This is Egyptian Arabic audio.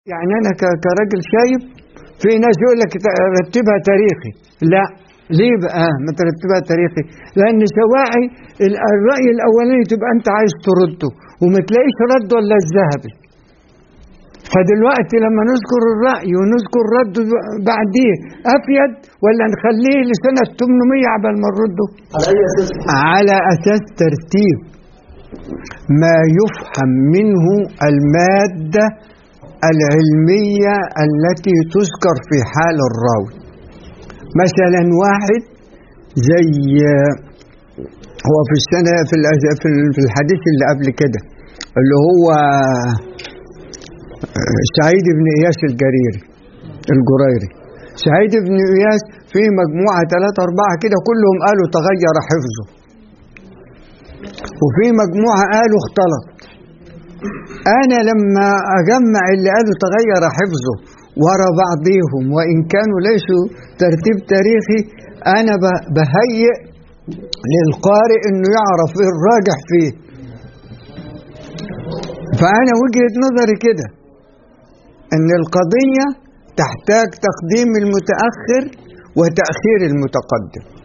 يعني انا ك- كراجل شايف في ناس يقول لك ت- رتبها تاريخي لا ليه بقى ما ترتبها تاريخي لان سواعي ال- الراي الاولاني تبقى انت عايز ترده وما تلاقيش رد ولا الذهبي فدلوقتي لما نذكر الرأي ونذكر رد بعديه أفيد ولا نخليه لسنة 800 عبال ما نرده على اي اساس على أساس ترتيب ما يفهم منه المادة العلمية التي تذكر في حال الراوي مثلا واحد زي هو في السنة في الأز- في ال- في الحديث اللي قبل كده اللي هو سعيد بن إياس الجريري الجريري سعيد بن إياس في مجموعة ثلاثة أربعة كده كلهم قالوا تغير حفظه وفي مجموعة قالوا اختلط أنا لما أجمع اللي قالوا تغير حفظه ورا بعضيهم وإن كانوا ليسوا ترتيب تاريخي أنا ب- بهيئ للقارئ إنه يعرف إيه الراجح فيه فأنا وجهة نظري كده إن القضية تحتاج تقديم المتأخر وتأخير المتقدم